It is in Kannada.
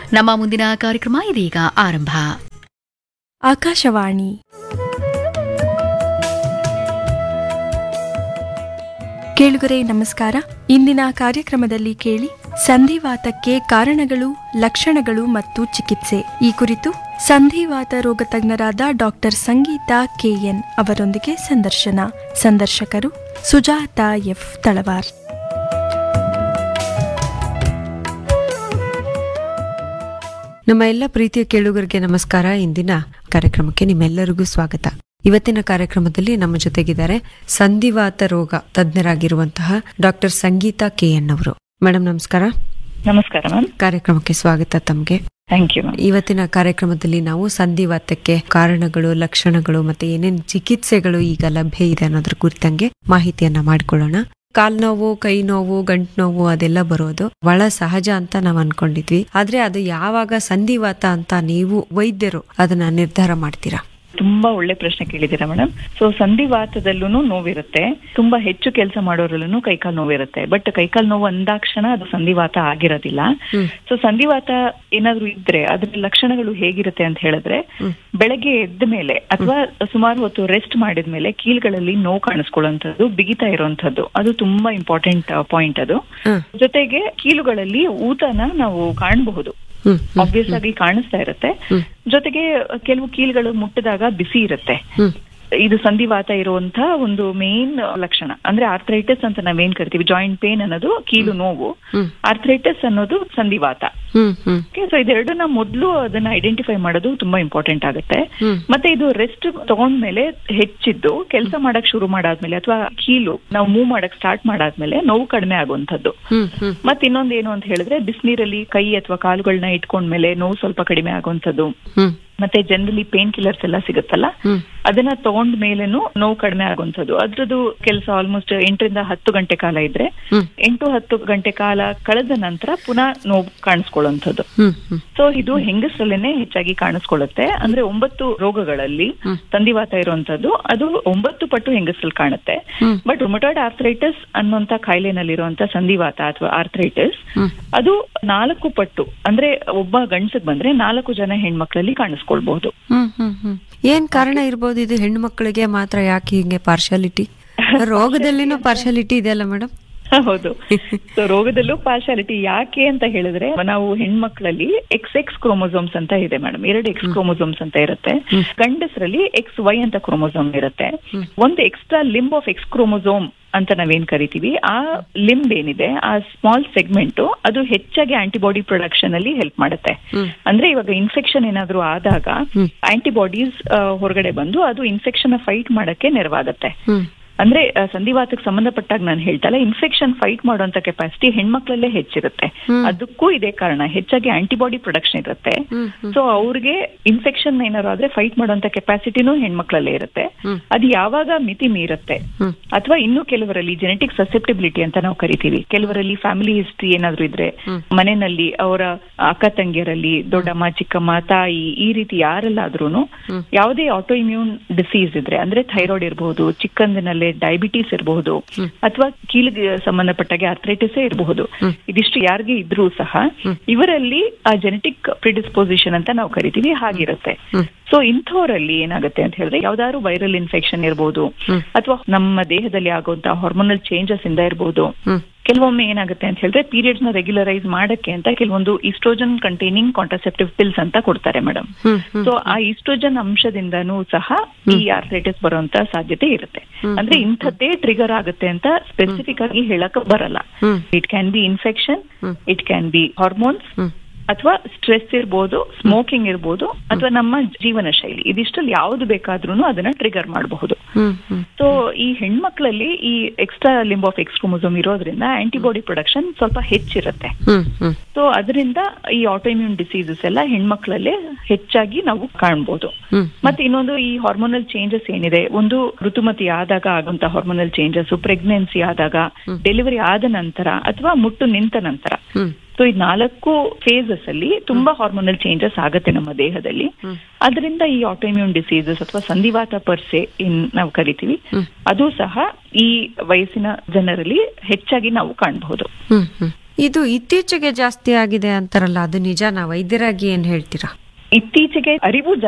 ನಮ್ಮ ಮುಂದಿನ ಕಾರ್ಯಕ್ರಮ ಇದೀಗ ಆರಂಭ ಆಕಾಶವಾಣಿ ಕೇಳುಗರೆ ನಮಸ್ಕಾರ ಇಂದಿನ ಕಾರ್ಯಕ್ರಮದಲ್ಲಿ ಕೇಳಿ ಸಂಧಿವಾತಕ್ಕೆ ಕಾರಣಗಳು ಲಕ್ಷಣಗಳು ಮತ್ತು ಚಿಕಿತ್ಸೆ ಈ ಕುರಿತು ಸಂಧಿವಾತ ರೋಗ ತಜ್ಞರಾದ ಡಾಕ್ಟರ್ ಸಂಗೀತಾ ಕೆಎನ್ ಅವರೊಂದಿಗೆ ಸಂದರ್ಶನ ಸಂದರ್ಶಕರು ಸುಜಾತ ಎಫ್ ತಳವಾರ್ ನಮ್ಮ ಎಲ್ಲ ಪ್ರೀತಿಯ ಕೇಳುಗರಿಗೆ ನಮಸ್ಕಾರ ಇಂದಿನ ಕಾರ್ಯಕ್ರಮಕ್ಕೆ ನಿಮ್ಮೆಲ್ಲರಿಗೂ ಸ್ವಾಗತ ಇವತ್ತಿನ ಕಾರ್ಯಕ್ರಮದಲ್ಲಿ ನಮ್ಮ ಜೊತೆಗಿದ್ದಾರೆ ಸಂಧಿವಾತ ರೋಗ ತಜ್ಞರಾಗಿರುವಂತಹ ಡಾಕ್ಟರ್ ಸಂಗೀತಾ ಕೆ ಎನ್ ಅವರು ಮೇಡಮ್ ನಮಸ್ಕಾರ ನಮಸ್ಕಾರ ಮ್ಯಾಮ್ ಕಾರ್ಯಕ್ರಮಕ್ಕೆ ಸ್ವಾಗತ ತಮಗೆ ಥ್ಯಾಂಕ್ ಯು ಮ್ಯಾಮ್ ಇವತ್ತಿನ ಕಾರ್ಯಕ್ರಮದಲ್ಲಿ ನಾವು ಸಂಧಿವಾತಕ್ಕೆ ಕಾರಣಗಳು ಲಕ್ಷಣಗಳು ಮತ್ತೆ ಏನೇನ್ ಚಿಕಿತ್ಸೆಗಳು ಈಗ ಲಭ್ಯ ಇದೆ ಅನ್ನೋದ್ರ ಕುರಿತಂಗೆ ಮಾಹಿತಿಯನ್ನ ಮಾಡ್ಕೊಳ್ಳೋಣ ಕಾಲ್ ನೋವು ಕೈ ನೋವು ಗಂಟ್ ನೋವು ಅದೆಲ್ಲ ಬರೋದು ಬಹಳ ಸಹಜ ಅಂತ ನಾವ್ ಅನ್ಕೊಂಡಿದ್ವಿ ಆದ್ರೆ ಅದು ಯಾವಾಗ ಸಂಧಿವಾತ ಅಂತ ನೀವು ವೈದ್ಯರು ಅದನ್ನ ನಿರ್ಧಾರ ಮಾಡ್ತೀರಾ ತುಂಬಾ ಒಳ್ಳೆ ಪ್ರಶ್ನೆ ಕೇಳಿದ್ದೀರಾ ಮೇಡಮ್ ಸೊ ಸಂಧಿವಾತದಲ್ಲೂ ನೋವಿರುತ್ತೆ ತುಂಬಾ ಹೆಚ್ಚು ಕೆಲಸ ಮಾಡೋರಲ್ಲೂ ಕೈಕಾಲ್ ನೋವಿರುತ್ತೆ ಬಟ್ ಕೈಕಾಲ್ ನೋವು ಅಂದಾಕ್ಷಣ ಅದು ಸಂಧಿವಾತ ಆಗಿರೋದಿಲ್ಲ ಹ್ಮ್. ಸೊ ಸಂಧಿವಾತ ಏನಾದ್ರೂ ಇದ್ರೆ ಅದ್ರ ಲಕ್ಷಣಗಳು ಹೇಗಿರುತ್ತೆ ಅಂತ ಹೇಳಿದ್ರೆ ಬೆಳಗ್ಗೆ ಎದ್ದ ಮೇಲೆ ಅಥವಾ ಸುಮಾರು ಹೊತ್ತು ರೆಸ್ಟ್ ಮಾಡಿದ್ಮೇಲೆ ಕೀಲ್ಗಳಲ್ಲಿ ನೋವು ಕಾಣಿಸ್ಕೊಳ್ಳುವಂಥದ್ದು ಬಿಗಿತಾ ಇರುವಂತದ್ದು ಅದು ತುಂಬಾ ಇಂಪಾರ್ಟೆಂಟ್ ಪಾಯಿಂಟ್ ಅದು ಹ್ಮ್. ಜೊತೆಗೆ ಕೀಲುಗಳಲ್ಲಿ ಊತನ ನಾವು ಕಾಣಬಹುದು ಹ್ಮ್ ಹ್ಮ್ ಆಬ್ವಿಯಸ್ ಆಗಿ ಕಾಣಿಸ್ತಾ ಇರುತ್ತೆ ಹ್ಮ್. ಜೊತೆಗೆ ಕೆಲವು ಕೀಲ್ಗಳು ಮುಟ್ಟಿದಾಗ ಬಿಸಿ ಇರುತ್ತೆ ಹ್ಮ್ ಇದು ಸಂಧಿವಾತ ಇರುವಂತ ಒಂದು ಮೇನ್ ಲಕ್ಷಣ ಅಂದ್ರೆ ಆರ್ಥ್ರೈಟಿಸ್ ಅಂತ ನಾವೇನ್ ಕರಿತೀವಿ ಜಾಯಿಂಟ್ ಪೇನ್ ಅನ್ನೋದು ಕೀಲು ನೋವು ಹ್ಮ್ ಆರ್ಥ್ರೈಟಿಸ್ ಅನ್ನೋದು ಸಂಧಿವಾತ ಹ್ಮ್ ಹ್ಮ್ ಸೊ ಇದೆರಡನ್ನ ಮೊದಲು ಅದನ್ನ ಐಡೆಂಟಿಫೈ ಮಾಡೋದು ತುಂಬಾ ಇಂಪಾರ್ಟೆಂಟ್ ಆಗುತ್ತೆ ಹ್ಮ್ ಮತ್ತೆ ಇದು ರೆಸ್ಟ್ ತಗೊಂಡ್ಮೇಲೆ ಹೆಚ್ಚಿದ್ದು ಕೆಲಸ ಮಾಡಕ್ ಶುರು ಮಾಡಾದ್ಮೇಲೆ ಅಥವಾ ಕೀಲು ನಾವು ಮೂವ್ ಮಾಡಕ್ ಸ್ಟಾರ್ಟ್ ಮಾಡಾದ್ಮೇಲೆ ನೋವು ಕಡಿಮೆ ಆಗುವಂತದ್ದು ಹ್ಮ್ ಹ್ಮ್ ಮತ್ ಇನ್ನೊಂದ್ ಏನು ಅಂತ ಹೇಳಿದ್ರೆ ಬಿಸಿನೀರಲ್ಲಿ ಕೈ ಅಥವಾ ಕಾಲುಗಳನ್ನ ಇಟ್ಕೊಂಡ್ಮೇಲೆ ನೋವು ಸ್ವಲ್ಪ ಕಡಿಮೆ ಆಗುವಂತದ್ದು ಹ್ಮ್ ಮತ್ತೆ ಜನರಲಿ ಪೇನ್ ಕಿಲ್ಲರ್ಸ್ ಎಲ್ಲ ಸಿಗುತ್ತಲ್ಲ ಹ್ಮ್ ಅದನ್ನ ತಗೊಂಡ ಮೇಲೇನು ನೋವು ಕಡಿಮೆ ಆಗುವಂಥದ್ದು ಅದ್ರದ್ದು ಕೆಲಸ ಆಲ್ಮೋಸ್ಟ್ ಎಂಟರಿಂದ ಹತ್ತು ಗಂಟೆ ಕಾಲ ಇದ್ರೆ ಹ್ಮ್ ಎಂಟು ಹತ್ತು ಗಂಟೆ ಕಾಲ ಕಳೆದ ನಂತರ ಪುನಃ ನೋವು ಕಾಣಿಸ್ಕೊಳ್ಳುವಂಥದ್ದು ಹ್ಮ್ ಹ್ಮ್ ಸೊ ಇದು ಹೆಂಗಸರಲ್ಲೇನೆ ಹೆಚ್ಚಾಗಿ ಕಾಣಿಸ್ಕೊಳ್ಳುತ್ತೆ ಅಂದ್ರೆ ಒಂಬತ್ತು ರೋಗಗಳಲ್ಲಿ ಹ್ಮ್. ಸಂಧಿವಾತ ಇರುವಂತದ್ದು ಅದು ಒಂಬತ್ತು ಪಟ್ಟು ಹೆಂಗಸರಲ್ಲಿ ಕಾಣುತ್ತೆ ಹ್ಮ್. ಬಟ್ ರುಮಟಾಯ್ಡ್ ಆರ್ಥ್ರೈಟಿಸ್ ಅನ್ನುವಂತ ಕಾಯಿಲೆನಲ್ಲಿರುವಂತ ಸಂಧಿವಾತ ಅಥವಾ ಆರ್ಥ್ರೈಟಿಸ್ ಹ್ಮ್ ಅದು ನಾಲ್ಕು ಪಟ್ಟು ಅಂದ್ರೆ ಒಬ್ಬ ಗಂಡಸಿಗೆ ಬಂದ್ರೆ ನಾಲ್ಕು ಜನ ಹೆಣ್ಮಕ್ಳಲ್ಲಿ ಕಾಣಿಸ್ಕೊಳ್ಬಹುದು ಹ್ಮ್ ಹ್ಮ್ ಹ್ಮ್ ಏನ್ ಕಾರಣ ಇರ್ಬೋದು ಇದು ಹೆಣ್ಣು ಮಕ್ಕಳಿಗೆ ಮಾತ್ರ ಯಾಕೆ ಹಿಂಗೆ ಪಾರ್ಶಾಲಿಟಿ ರೋಗದಲ್ಲಿನೂ ಪಾರ್ಶಾಲಿಟಿ ಇದೆಯಲ್ಲ ಮೇಡಮ್ ಹೌದು ಸೊ ರೋಗದಲ್ಲೂ ಪಾರ್ಶಾಲಿಟಿ ಯಾಕೆ ಅಂತ ಹೇಳಿದ್ರೆ ನಾವು ಹೆಣ್ಮಕ್ಳಲ್ಲಿ ಎಕ್ಸ್ ಎಕ್ಸ್ ಕ್ರೋಮೋಸೋಮ್ಸ್ ಅಂತ ಇದೆ ಮೇಡಮ್ ಎರಡು ಎಕ್ಸ್ ಕ್ರೋಮೋಸೋಮ್ಸ್ ಅಂತ ಇರುತ್ತೆ ಗಂಡಸರಲ್ಲಿ ಎಕ್ಸ್ ವೈ ಅಂತ ಕ್ರೋಮೋಸೋಮ್ ಇರುತ್ತೆ ಒಂದು extra limb of X chromosome ಅಂತ ನಾವೇನ್ ಕರಿತೀವಿ ಆ ಲಿಂಬ್ ಏನಿದೆ ಆ ಸ್ಮಾಲ್ ಸೆಗ್ಮೆಂಟ್ ಅದು ಹೆಚ್ಚಾಗಿ ಆಂಟಿಬಾಡಿ ಪ್ರೊಡಕ್ಷನ್ ಅಲ್ಲಿ ಹೆಲ್ಪ್ ಮಾಡುತ್ತೆ ಹ್ಮ್. ಅಂದ್ರೆ ಇವಾಗ ಇನ್ಫೆಕ್ಷನ್ ಏನಾದ್ರೂ ಆದಾಗ ಹ್ಮ್. ಆಂಟಿಬಾಡೀಸ್ ಹೊರಗಡೆ ಬಂದು ಅದು ಇನ್ಫೆಕ್ಷನ್ ಫೈಟ್ ಮಾಡಕ್ಕೆ ನೆರವಾಗುತ್ತೆ ಹ್ಮ್ ಅಂದ್ರೆ ಆ, ಸಂಧಿವಾತಕ್ಕೆ ಸಂಬಂಧಪಟ್ಟಾಗ ನಾನು ಹೇಳ್ತಲ್ಲ ಇನ್ಫೆಕ್ಷನ್ ಫೈಟ್ ಮಾಡುವಂತ ಕೆಪಾಸಿಟಿ ಹೆಣ್ಮಕ್ಳಲ್ಲೇ ಹೆಚ್ಚಿರುತ್ತೆ ಹ್ಮ್. ಅದಕ್ಕೂ ಇದೇ ಕಾರಣ ಹೆಚ್ಚಾಗಿ ಆಂಟಿಬಾಡಿ ಪ್ರೊಡಕ್ಷನ್ ಇರುತ್ತೆ ಹ್ಮ್ ಹ್ಮ್ ಸೊ ಅವ್ರಿಗೆ ಇನ್ಫೆಕ್ಷನ್ ಏನಾದ್ರು ಆದ್ರೆ ಫೈಟ್ ಮಾಡುವಂತ ಕೆಪಾಸಿಟಿನೂ ಹೆಣ್ಮಕ್ಳಲ್ಲೇ ಇರುತ್ತೆ ಹ್ಮ್. ಅದು ಯಾವಾಗ ಮಿತಿ ಮೀರುತ್ತೆ ಹ್ಮ್ ಅಥವಾ ಇನ್ನು ಕೆಲವರಲ್ಲಿ ಜೆನೆಟಿಕ್ ಸಸೆಪ್ಟಿಬಿಲಿಟಿ ಅಂತ ನಾವು ಕರಿತೀವಿ ಕೆಲವರಲ್ಲಿ ಫ್ಯಾಮಿಲಿ ಹಿಸ್ಟ್ರಿ ಏನಾದ್ರು ಇದ್ರೆ ಹ್ಮ್. ಮನೆಯಲ್ಲಿ ಅವರ ಅಕ್ಕ ತಂಗಿಯರಲ್ಲಿ ದೊಡ್ಡಮ್ಮ ಚಿಕ್ಕಮ್ಮ ತಾಯಿ ಈ ರೀತಿ ಯಾರಲ್ಲಾದ್ರೂ ಹ್ಮ್. ಯಾವುದೇ ಆಟೋ ಇಮ್ಯೂನ್ ಡಿಸೀಸ್ ಇದ್ರೆ ಅಂದ್ರೆ ಥೈರಾಯ್ಡ್ ಇರಬಹುದು ಚಿಕ್ಕಂದಿನಲ್ಲೇ ಡಯಾಬಿಟೀಸ್ ಇರಬಹುದು ಹ್ಮ್. ಅಥವಾ ಕೀಲಿಗೆ ಸಂಬಂಧಪಟ್ಟಾಗೆ ಆರ್ಥ್ರೈಟಿಸ್ ಇರಬಹುದು ಹ್ಮ್. ಇದಿಷ್ಟು ಯಾರಿಗೆ ಇದ್ರೂ ಸಹ ಹ್ಮ್. ಇವರಲ್ಲಿ ಆ ಜೆನೆಟಿಕ್ ಪ್ರಿಡಿಸ್ಪೋಸಿಷನ್ ಅಂತ ನಾವು ಕರಿತೀವಿ ಹಾಗಿರುತ್ತೆ ಹ್ಮ್. ಸೊ ಇಂಥವರಲ್ಲಿ ಏನಾಗುತ್ತೆ ಅಂತ ಹೇಳಿದ್ರೆ ಯಾವ್ದಾದ್ರು ವೈರಲ್ ಇನ್ಫೆಕ್ಷನ್ ಇರಬಹುದು ಹ್ಮ್. ಅಥವಾ ನಮ್ಮ ದೇಹದಲ್ಲಿ ಆಗುವಂತಹ ಹಾರ್ಮೋನಲ್ ಚೇಂಜಸ್ ಇಂದ ಇರಬಹುದು ಹ್ಮ್ ಕೆಲವೊಮ್ಮೆ ಏನಾಗುತ್ತೆ ಅಂತ ಹೇಳಿದ್ರೆ ಪೀರಿಯಡ್ಸ್ ನ ರೆಗ್ಯುಲರೈಸ್ ಮಾಡಕ್ಕೆ ಅಂತ ಕೆಲವೊಂದು ಈಸ್ಟ್ರೋಜನ್ ಕಂಟೈನಿಂಗ್ ಕಾಂಟ್ರಸೆಪ್ಟಿವ್ ಪಿಲ್ಸ್ ಅಂತ ಕೊಡ್ತಾರೆ ಮೇಡಮ್ ಹ್ಮ್ ಹ್ಮ್ ಸೊ ಆ ಈಸ್ಟ್ರೋಜನ್ ಅಂಶದಿಂದನೂ ಸಹ ಈ ಆರ್ಥ್ರೈಟಿಸ್ ಬರುವಂತ ಸಾಧ್ಯತೆ ಇರುತ್ತೆ ಹ್ಮ್. ಅಂದ್ರೆ ಇಂಥದ್ದೇ ಟ್ರಿಗರ್ ಆಗುತ್ತೆ ಅಂತ ಸ್ಪೆಸಿಫಿಕ್ ಆಗಿ ಹೇಳಕ್ ಬರಲ್ಲ ಹ್ಮ್ it can be infection hmm. It can be hormones hmm ಅಥವಾ ಸ್ಟ್ರೆಸ್ ಇರ್ಬೋದು ಸ್ಮೋಕಿಂಗ್ ಇರ್ಬೋದು ಅಥವಾ ನಮ್ಮ ಜೀವನ ಶೈಲಿ ಇದಿಷ್ಟಲ್ಲಿ ಯಾವ್ದು ಬೇಕಾದ್ರೂ ಅದನ್ನ ಟ್ರಿಗರ್ ಮಾಡಬಹುದು ಹ್ಮ್ ಹ್ಮ್ ಸೊ ಈ ಹೆಣ್ಮಕ್ಳಲ್ಲಿ ಈ extra limb of X chromosome ಇರೋದ್ರಿಂದ ಆಂಟಿಬಾಡಿ ಪ್ರೊಡಕ್ಷನ್ ಸ್ವಲ್ಪ ಹೆಚ್ಚಿರುತ್ತೆ ಹ್ಮ್ ಹ್ಮ್ ಸೊ ಅದರಿಂದ ಈ ಆಟೋಇಮ್ಯೂನ್ ಡಿಸೀಸಸ್ ಎಲ್ಲ ಹೆಣ್ಮಕ್ಳಲ್ಲೇ ಹೆಚ್ಚಾಗಿ ನಾವು ಕಾಣ್ಬೋದು ಹ್ಮ್ ಮತ್ತೆ ಇನ್ನೊಂದು ಈ ಹಾರ್ಮೋನಲ್ ಚೇಂಜಸ್ ಏನಿದೆ ಒಂದು ಋತುಮತಿ ಆದಾಗ ಆಗುವಂತ ಹಾರ್ಮೋನಲ್ ಚೇಂಜಸ್ ಪ್ರೆಗ್ನೆನ್ಸಿ ಆದಾಗ ಡೆಲಿವರಿ ಆದ ನಂತರ ಅಥವಾ ಮುಟ್ಟು ನಿಂತ ನಂತರ ಹ್ಮ್ ಸೊ ಈ ನಾಲ್ಕು ಫೇಸಸ್ ಅಲ್ಲಿ ತುಂಬಾ ಹಾರ್ಮೋನಲ್ ಚೇಂಜಸ್ ಆಗುತ್ತೆ ನಮ್ಮ ದೇಹದಲ್ಲಿ ಹ್ಮ್. ಅದರಿಂದ ಈ ಆಟೋಇಮ್ಯೂನ್ ಡಿಸೀಸಸ್ ಅಥವಾ ಸಂಧಿವಾತ ಪರ್ಸೆ ಇನ್ ನಾವು ಕರಿತೀವಿ ಹ್ಮ್. ಅದು ಸಹ ಈ ವಯಸ್ಸಿನ ಜನರಲ್ಲಿ ಹೆಚ್ಚಾಗಿ ನಾವು ಕಾಣಬಹುದು ಹ್ಮ್ ಹ್ಮ್ ಇದು ಇತ್ತೀಚೆಗೆ ಜಾಸ್ತಿ ಆಗಿದೆ ಅಂತಾರಲ್ಲ ಅದು ನಿಜನಾ ವೈದ್ಯರಾಗಿ ಏನ್ ಹೇಳ್ತೀರಾ ಇತ್ತೀಚೆಗೆ ಅರಿವು